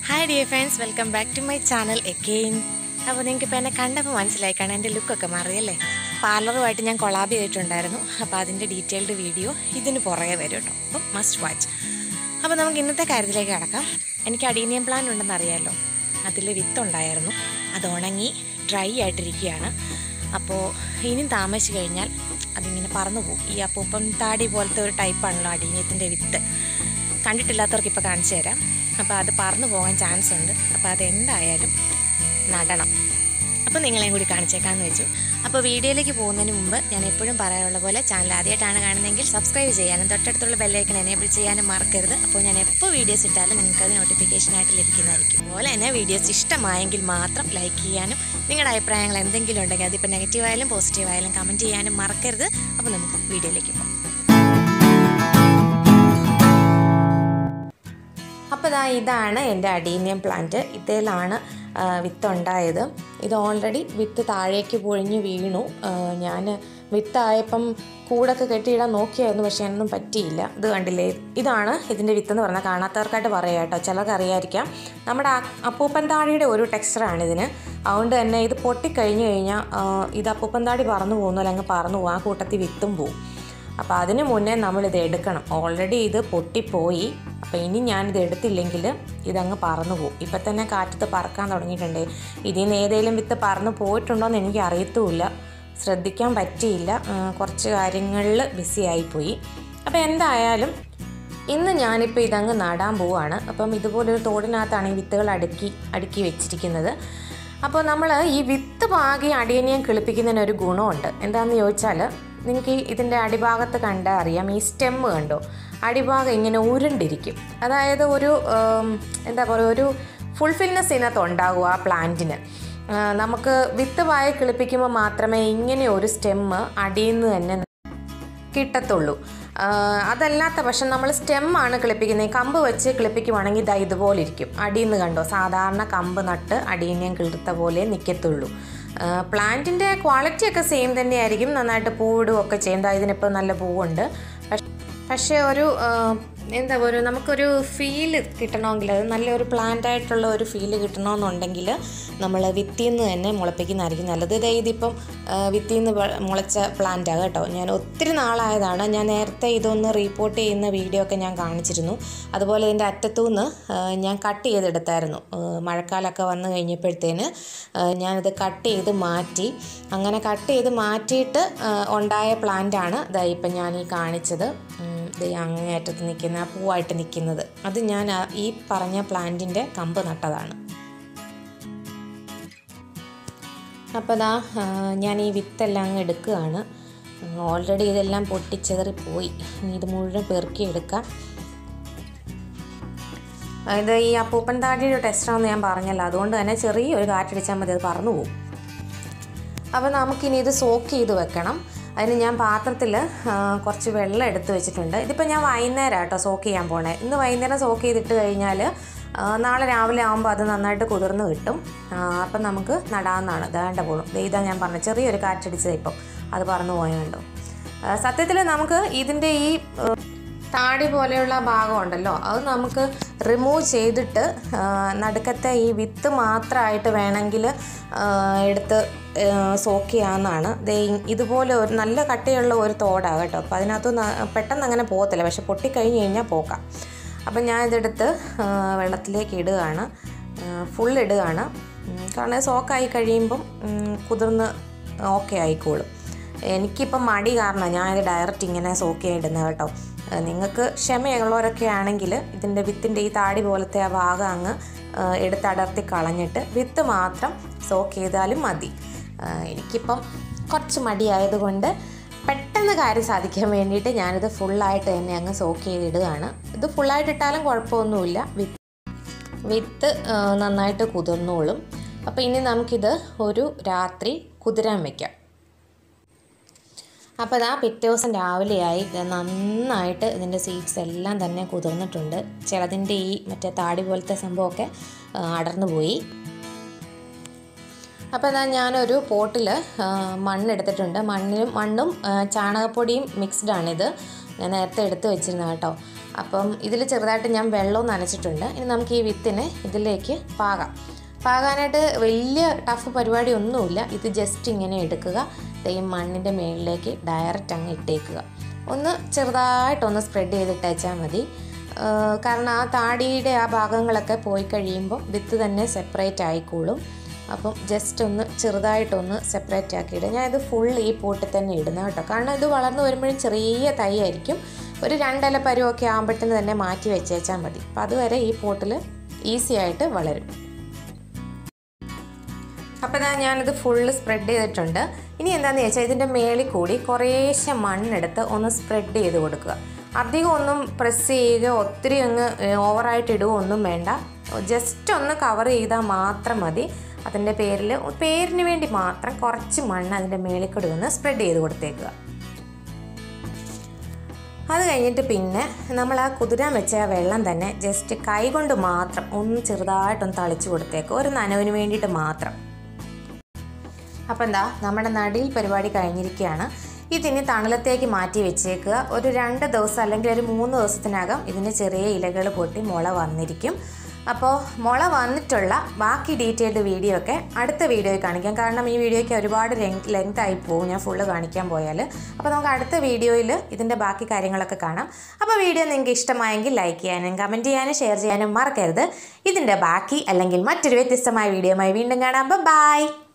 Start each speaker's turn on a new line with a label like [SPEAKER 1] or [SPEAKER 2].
[SPEAKER 1] hi dear friends welcome back to my channel again അപ്പോൾ നിങ്ങൾക്ക് ഇപ്പോൾ എന്നെ കണ്ടപ്പോൾ മനസ്സിലായി കാരണം എൻ്റെ ലുക്കൊക്കെ മാറിയല്ലേ പാർലറുമായിട്ട് ഞാൻ കൊളാബ് ചെയ്തിട്ടുണ്ടായിരുന്നു അപ്പോൾ അതിൻ്റെ ഡീറ്റെയിൽഡ് വീഡിയോ ഇതിന് പുറകെ വരും കേട്ടോ അപ്പം മസ്റ്റ് വാച്ച് അപ്പോൾ നമുക്ക് ഇന്നത്തെ കാര്യത്തിലേക്ക് കടക്കാം എനിക്ക് അഡീനിയം പ്ലാൻ ഉണ്ടെന്ന് അറിയാമല്ലോ അതിൽ വിത്തുണ്ടായിരുന്നു അത് ഉണങ്ങി ഡ്രൈ ആയിട്ടിരിക്കുകയാണ് അപ്പോൾ ഇനിയും താമസിച്ച് കഴിഞ്ഞാൽ അതിങ്ങനെ പറന്നു പോകും ഈ അപ്പൂപ്പം താടി പോലത്തെ ഒരു ടൈപ്പാണല്ലോ അടീനിയത്തിൻ്റെ വിത്ത് കണ്ടിട്ടില്ലാത്തവർക്ക് ഇപ്പോൾ കാണിച്ചു തരാം അപ്പോൾ അത് പറന്നു പോകാൻ ചാൻസ് ഉണ്ട് അപ്പോൾ അതെന്തായാലും നടണം അപ്പോൾ നിങ്ങളെയും കൂടി കാണിച്ചേക്കാമെന്ന് വെച്ചു അപ്പോൾ വീഡിയോയിലേക്ക് പോകുന്നതിന് മുമ്പ് ഞാൻ എപ്പോഴും പറയാറുള്ള പോലെ ചാനൽ ആദ്യമായിട്ടാണ് കാണുന്നതെങ്കിൽ സബ്സ്ക്രൈബ് ചെയ്യാനും തൊട്ടടുത്തുള്ള ബെല്ലൈക്കൺ എനേബിൾ ചെയ്യാനും മറക്കരുത് അപ്പോൾ ഞാൻ എപ്പോൾ വീഡിയോസ് ഇട്ടാലും നിങ്ങൾക്ക് അത് നോട്ടിഫിക്കേഷനായിട്ട് ലഭിക്കുന്നതായിരിക്കും അതുപോലെ തന്നെ വീഡിയോസ് ഇഷ്ടമായെങ്കിൽ മാത്രം ലൈക്ക് ചെയ്യാനും നിങ്ങളുടെ അഭിപ്രായങ്ങൾ എന്തെങ്കിലും ഉണ്ടെങ്കിൽ അതിപ്പോൾ നെഗറ്റീവ് ആയാലും പോസിറ്റീവ് ആയാലും കമൻറ്റ് ചെയ്യാനും മറക്കരുത് അപ്പോൾ നമുക്ക് വീഡിയോയിലേക്ക് പോകാം അപ്പോൾ ഇതാ ഇതാണ് എൻ്റെ അഡീനിയം പ്ലാന്റ് ഇതിലാണ് വിത്തുണ്ടായത് ഇത് ഓൾറെഡി വിത്ത് താഴേക്ക് പൊഴിഞ്ഞ് വീണു ഞാൻ വിത്തായപ്പം കൂടൊക്കെ കെട്ടിയിടാൻ നോക്കിയായിരുന്നു പക്ഷേ ഒന്നും പറ്റിയില്ല ഇത് കണ്ടില്ലേ ഇതാണ് ഇതിൻ്റെ വിത്തെന്ന് പറഞ്ഞാൽ കാണാത്തവർക്കായിട്ട് പറയാം കേട്ടോ ചിലർക്ക് അറിയാതിരിക്കാം നമ്മുടെ അപ്പൂപ്പൻ താടിയുടെ ഒരു ടെക്സ്ചറാണ് ഇതിന് അതുകൊണ്ട് തന്നെ ഇത് പൊട്ടിക്കഴിഞ്ഞ് കഴിഞ്ഞാൽ ഇത് അപ്പൂപ്പൻ താടി പറന്നു പോകുന്നു അല്ലെങ്കിൽ പറന്നു പോകും ആ കൂട്ടത്തിൽ വിത്തും പോവും അപ്പോൾ അതിന് മുന്നേ നമ്മളിത് എടുക്കണം ഓൾറെഡി ഇത് പൊട്ടിപ്പോയി അപ്പോൾ ഇനി ഞാനിത് എടുത്തില്ലെങ്കിൽ ഇതങ്ങ് പറന്നു പോകും ഇപ്പം തന്നെ കാറ്റത്ത് പറക്കാൻ തുടങ്ങിയിട്ടുണ്ട് ഇതിൽ നിന്ന് ഏതെങ്കിലും വിത്ത് പറന്നു പോയിട്ടുണ്ടോ എന്ന് എനിക്ക് അറിയത്തുമില്ല ശ്രദ്ധിക്കാൻ പറ്റിയില്ല കുറച്ച് കാര്യങ്ങളിൽ ബിസി ആയിപ്പോയി അപ്പോൾ എന്തായാലും ഇന്ന് ഞാനിപ്പോൾ ഇതങ്ങ് നടാൻ പോവുകയാണ് അപ്പം ഇതുപോലൊരു തോടിനകത്താണ് ഈ വിത്തുകൾ അടുക്കി അടുക്കി വെച്ചിരിക്കുന്നത് അപ്പോൾ നമ്മൾ ഈ വിത്ത് പാകി അടിയനിയം കിളിപ്പിക്കുന്നതിന് ഒരു ഗുണമുണ്ട് എന്താണെന്ന് ചോദിച്ചാൽ നിങ്ങൾക്ക് ഈ ഇതിൻ്റെ അടിഭാഗത്ത് കണ്ടാൽ അറിയാം ഈ സ്റ്റെമ്മ് കണ്ടോ അടിഭാഗം ഇങ്ങനെ ഉരുണ്ടിരിക്കും അതായത് ഒരു എന്താ പറയുക ഒരു ഫുൾഫിൽനെസ് ഇതിനകത്ത് ഉണ്ടാകും ആ പ്ലാന്റിന് നമുക്ക് വിത്ത് വായ കിളിപ്പിക്കുമ്പോൾ മാത്രമേ ഇങ്ങനെ ഒരു സ്റ്റെമ്മ് അടിയിൽ നിന്ന് തന്നെ കിട്ടത്തുള്ളൂ അതല്ലാത്ത പക്ഷെ നമ്മൾ സ്റ്റെമ്മാണ് കിളിപ്പിക്കുന്നത് കമ്പ് വെച്ച് കിളിപ്പിക്കുവാണെങ്കിൽ ഇതാ ഇതുപോലെ ഇരിക്കും അടിയിൽ നിന്ന് കണ്ടോ സാധാരണ കമ്പ് നട്ട് അടിയിൽ ഞാൻ കിളിർത്ത പോലെ നിൽക്കത്തുള്ളൂ പ്ലാന്റിൻ്റെ ക്വാളിറ്റിയൊക്കെ സെയിം തന്നെയായിരിക്കും നന്നായിട്ട് പൂവിടുകയും ഒക്കെ ചെയ്യും ഇതിനിപ്പോൾ നല്ല പൂവുണ്ട് പക്ഷേ ഒരു എന്താ പറയുക നമുക്കൊരു ഫീല് കിട്ടണമെങ്കിൽ അത് നല്ലൊരു പ്ലാന്റ് ആയിട്ടുള്ള ഒരു ഫീല് കിട്ടണമെന്നുണ്ടെങ്കിൽ നമ്മൾ വിത്തിൽ നിന്ന് തന്നെ മുളപ്പിക്കുന്നതായിരിക്കും നല്ലത് ഇതേ ഇതിപ്പം വിത്തിൽ നിന്ന് മുളച്ച പ്ലാന്റാണ് കേട്ടോ ഞാൻ ഒത്തിരി നാളായതാണ് ഞാൻ നേരത്തെ ഇതൊന്ന് റീപ്പോർട്ട് ചെയ്യുന്ന വീഡിയോ ഒക്കെ ഞാൻ കാണിച്ചിരുന്നു അതുപോലെ ഇതിൻ്റെ അറ്റത്തു നിന്ന് ഞാൻ കട്ട് ചെയ്തെടുത്തായിരുന്നു മഴക്കാലമൊക്കെ വന്നു കഴിഞ്ഞപ്പോഴത്തേന് ഞാനിത് കട്ട് ചെയ്ത് മാറ്റി അങ്ങനെ കട്ട് ചെയ്ത് മാറ്റിയിട്ട് ഉണ്ടായ പ്ലാന്റാണ് ഇതാ ഇപ്പം ഞാൻ ഈ കാണിച്ചത് ഇത് അങ്ങേയറ്റത്ത് നിൽക്കുന്ന ആ പൂവായിട്ട് നിൽക്കുന്നത് അത് ഞാൻ ഈ പറഞ്ഞ പ്ലാന്റിൻ്റെ കമ്പ് നട്ടതാണ് അപ്പോൾ ദാ ഞാൻ ഈ വിത്തെല്ലാം അങ്ങ് എടുക്കുകയാണ് ഓൾറെഡി ഇതെല്ലാം പൊട്ടിച്ചെതറി പോയി ഇനി ഇത് മുഴുവൻ പെറുക്കി എടുക്കാം ഇത് ഈ അപ്പൂപ്പൻ താടിയുടെ ടെസ്റ്റാണെന്ന് ഞാൻ പറഞ്ഞല്ലോ അതുകൊണ്ട് തന്നെ ചെറിയൊരു കാറ്റടിച്ചാൽ മതി അത് പറന്നു പോകും അപ്പോൾ നമുക്കിനി ഇത് സോക്ക് ചെയ്ത് വെക്കണം അതിന് ഞാൻ പാത്രത്തിൽ കുറച്ച് വെള്ളം എടുത്ത് വെച്ചിട്ടുണ്ട് ഇതിപ്പോൾ ഞാൻ വൈകുന്നേരം കേട്ടോ സോക്ക് ചെയ്യാൻ പോണേ ഇന്ന് വൈകുന്നേരം സോക്ക് ചെയ്തിട്ട് കഴിഞ്ഞാൽ നാളെ രാവിലെ ആകുമ്പോൾ അത് നന്നായിട്ട് കുതിർന്ന് കിട്ടും അപ്പം നമുക്ക് നടാവുന്നതാണ് ഇതാണ്ട പോലും ഇതാ ഞാൻ പറഞ്ഞത് ചെറിയൊരു കാറ്റടിച്ചത് ഇപ്പം അത് പറന്നു പോയുണ്ടോ സത്യത്തിൽ നമുക്ക് ഇതിൻ്റെ ഈ താടി പോലെയുള്ള ഭാഗം ഉണ്ടല്ലോ അത് നമുക്ക് റിമൂവ് ചെയ്തിട്ട് നടുക്കത്തെ ഈ വിത്ത് മാത്രമായിട്ട് വേണമെങ്കിൽ എടുത്ത് സോക്ക് ചെയ്യാവുന്നതാണ് ഇതുപോലെ ഒരു നല്ല കട്ടിയുള്ള ഒരു തോടാണ് കേട്ടോ അപ്പോൾ അതിനകത്ത് പെട്ടെന്ന് അങ്ങനെ പോകത്തില്ല പക്ഷെ പൊട്ടിക്കഴിഞ്ഞ് കഴിഞ്ഞാൽ പോക്കാം അപ്പം ഞാൻ ഇതെടുത്ത് വെള്ളത്തിലേക്ക് ഇടുകയാണ് ഫുൾ ഇടുകയാണ് കാരണം സോക്കായി കഴിയുമ്പം കുതിർന്ന് ഓക്കെ ആയിക്കോളും എനിക്കിപ്പം മടി കാരണം ഞാനിത് ഡയറക്റ്റ് ഇങ്ങനെ സോക്ക് ചെയ്തിടുന്നത് കേട്ടോ നിങ്ങൾക്ക് ക്ഷമയുള്ളവരൊക്കെ ആണെങ്കിൽ ഇതിൻ്റെ വിത്തിൻ്റെ ഈ താടി പോലത്തെ ആ ഭാഗം അങ്ങ് എടുത്തടർത്തി കളഞ്ഞിട്ട് വിത്ത് മാത്രം സോക്ക് ചെയ്താലും മതി എനിക്കിപ്പം കുറച്ച് മടിയായതുകൊണ്ട് പെട്ടെന്ന് കാര്യം സാധിക്കാൻ വേണ്ടിയിട്ട് ഞാനിത് ഫുള്ളായിട്ട് തന്നെ അങ്ങ് സോക്ക് ചെയ്തിടുകയാണ് ഇത് ഫുള്ളായിട്ട് ഇട്ടാലും കുഴപ്പമൊന്നുമില്ല വിത്ത് വിത്ത് നന്നായിട്ട് കുതിർന്നോളും അപ്പോൾ ഇനി നമുക്കിത് ഒരു രാത്രി കുതിരാൻ വയ്ക്കാം അപ്പോൾ ഇതാ പിറ്റേ ദിവസം രാവിലെയായി നന്നായിട്ട് ഇതിൻ്റെ സീഡ്സ് എല്ലാം തന്നെ കുതിർന്നിട്ടുണ്ട് ചിലതിൻ്റെ ഈ മറ്റേ താടി പോലത്തെ സംഭവമൊക്കെ അടർന്നു പോയി അപ്പോൾ ഇതാ ഞാനൊരു പോട്ടിൽ മണ്ണെടുത്തിട്ടുണ്ട് മണ്ണിനും മണ്ണും ചാണകപ്പൊടിയും മിക്സ്ഡ് ആണിത് ഞാൻ നേരത്തെ എടുത്ത് വെച്ചിരുന്ന കേട്ടോ അപ്പം ഇതിൽ ചെറുതായിട്ട് ഞാൻ വെള്ളവും നനച്ചിട്ടുണ്ട് ഇനി നമുക്ക് ഈ വിത്തിനെ ഇതിലേക്ക് പാകാം പാകാനായിട്ട് വലിയ ടഫ് പരിപാടി ഒന്നുമില്ല ഇത് ജസ്റ്റ് ഇങ്ങനെ എടുക്കുക ദേ ഈ മണ്ണിൻ്റെ മുകളിലേക്ക് ഡയറക്റ്റ് അങ്ങ് ഇട്ടേക്കുക ഒന്ന് ചെറുതായിട്ടൊന്ന് സ്പ്രെഡ് ചെയ്തിട്ടേച്ചാൽ മതി ആ, കാരണം ആ താടിയുടെ ആ ഭാഗങ്ങളൊക്കെ പോയി കഴിയുമ്പോൾ വിത്ത് തന്നെ സെപ്പറേറ്റ് ആയിക്കോളും അപ്പം ജസ്റ്റ് ഒന്ന് ചെറുതായിട്ടൊന്ന് സെപ്പറേറ്റ് ആക്കിയിടുക ഞാൻ ഇത് ഫുൾ ഈ പോട്ടിൽ തന്നെ ഇടുന്നത് കേട്ടോ കാരണം ഇത് വളർന്നു വരുമ്പോഴും ചെറിയ തൈ ആയിരിക്കും ഒരു രണ്ടില പരുവൊക്കെ ആകുമ്പോഴത്തേന് തന്നെ മാറ്റി വെച്ചേച്ചാൽ മതി അപ്പം അതുവരെ ഈ പോട്ടിൽ ഈസി ആയിട്ട് വളരും അപ്പോൾ ഇതാ ഞാനിത് ഫുള്ള് സ്പ്രെഡ് ചെയ്തിട്ടുണ്ട് ഇനി എന്താണെന്ന് ചോദിച്ചാൽ ഇതിൻ്റെ മേളിൽ കൂടി കുറേശ്ശെ മണ്ണെടുത്ത് ഒന്ന് സ്പ്രെഡ് ചെയ്ത് കൊടുക്കുക അധികം ഒന്നും പ്രസ് ചെയ്യുകയോ ഒത്തിരി അങ്ങ് ഓവറായിട്ട് ഇടുകയോ ഒന്നും വേണ്ട ജസ്റ്റ് ഒന്ന് കവർ ചെയ്താൽ മാത്രം മതി അതിൻ്റെ പേരിൽ പേരിന് വേണ്ടി മാത്രം കുറച്ച് മണ്ണ് അതിൻ്റെ മേളിൽ കൂടി ഒന്ന് സ്പ്രെഡ് ചെയ്ത് കൊടുത്തേക്കുക അത് കഴിഞ്ഞിട്ട് പിന്നെ നമ്മൾ ആ കുതിരാൻ വെച്ച ആ വെള്ളം തന്നെ ജസ്റ്റ് കൈ കൊണ്ട് മാത്രം ഒന്ന് ചെറുതായിട്ടൊന്ന് തളിച്ചു കൊടുത്തേക്കുക ഒരു നനവിന് വേണ്ടിയിട്ട് മാത്രം അപ്പം എന്താ നമ്മുടെ നടിയിൽ പരിപാടി കഴിഞ്ഞിരിക്കുകയാണ് ഇതിനി തണലത്തേക്ക് മാറ്റി വെച്ചേക്കുക ഒരു രണ്ട് ദിവസം അല്ലെങ്കിൽ ഒരു മൂന്ന് ദിവസത്തിനകം ഇതിന് ചെറിയ ഇലകൾ പൊട്ടി മുള വന്നിരിക്കും അപ്പോൾ മുള വന്നിട്ടുള്ള ബാക്കി ഡീറ്റെയിൽഡ് വീഡിയോ ഒക്കെ അടുത്ത വീഡിയോയിൽ കാണിക്കാം കാരണം ഈ വീഡിയോയ്ക്ക് ഒരുപാട് ലെങ്ത് ആയി പോകും ഞാൻ ഫുള്ള് കാണിക്കാൻ പോയാൽ അപ്പോൾ നമുക്ക് അടുത്ത വീഡിയോയിൽ ഇതിൻ്റെ ബാക്കി കാര്യങ്ങളൊക്കെ കാണാം അപ്പോൾ വീഡിയോ നിങ്ങൾക്ക് ഇഷ്ടമായെങ്കിൽ ലൈക്ക് ചെയ്യാനും കമൻറ്റ് ചെയ്യാനും ഷെയർ ചെയ്യാനും മറക്കരുത് ഇതിൻ്റെ ബാക്കി അല്ലെങ്കിൽ മറ്റൊരു വ്യത്യസ്തമായ വീഡിയോയുമായി വീണ്ടും കാണാം ബൈ